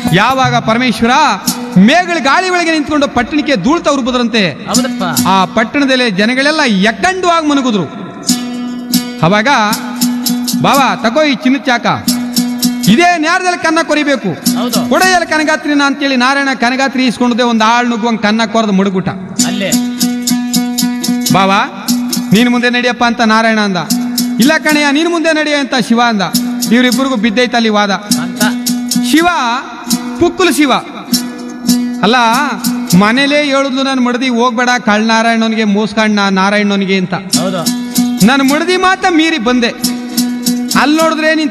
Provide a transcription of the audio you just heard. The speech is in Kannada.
ಯಾವಾಗ ಪರಮೇಶ್ವರ ಮೇಗಳ ಗಾಳಿ ಒಳಗೆ ನಿಂತ್ಕೊಂಡು ಪಟ್ಟಣಕ್ಕೆ ಧೂಳ್ತಾ ಉರುಬುದ್ರಂತೆ ಹೌದಪ್ಪ ಆ ಪಟ್ಟಣದಲ್ಲಿ ಜನಗಳೆಲ್ಲ ಎಕ್ಕಂಡುವಾಗಿ ಮನಗುದ್ರು ಅವಾಗ ಬಾವಾ ತಗೋ ಈ ಚಿನ್ನದ ಚಾಕ ಇದೇ ನ್ಯಾರದಲ್ಲಿ ಕನ್ನ ಕೊರಿಬೇಕು ಹೌದು ಕೊಡೆಯಲ್ಲಿ ಕನಗಾತ್ರಿನ ಅಂತೇಳಿ ನಾರಾಯಣ ಕನಗಾತ್ರಿ ಇಸ್ಕೊಂಡದೆ ಒಂದು ಆಳ್ ನುಗ್ಗುವಂಗ್ ಕನ್ನ ಕೊರೆದು ಮುಡುಗುಟ ಅಲ್ಲೇ ಬಾವಾ ನೀನು ಮುಂದೆ ನಡಿಯಪ್ಪ ಅಂತ ನಾರಾಯಣ ಅಂದ ಇಲ್ಲ ಕಣಯ್ಯ ನೀನು ಮುಂದೆ ನಡಿಯ ಅಂತ ಶಿವ ಅಂದ ಇವರಿಬ್ಬರಿಗೂ ಬಿದ್ದೈತಲ್ಲಿ ವಾದ ಅಂತ ಶಿವ ಪುಕ್ಕುಲು ಶಿವ ಅಲ್ಲ ಮನೇಲೇ ಹೇಳುದ್ಲು ನಾನು ಮಡದಿ ಹೋಗ್ಬೇಡ ಕಳ್ ನಾರಾಯಣನಿಗೆ ಮೋಸ್ಕಣ್ಣ ನಾರಾಯಣನಿಗೆ ಅಂತ ಹೌದು ನಾನು ಮಡದಿ ಮಾತ ಮೀರಿ ಬಂದೆ ಅಲ್ಲಿ ನೋಡಿದ್ರೆ ನೀನ್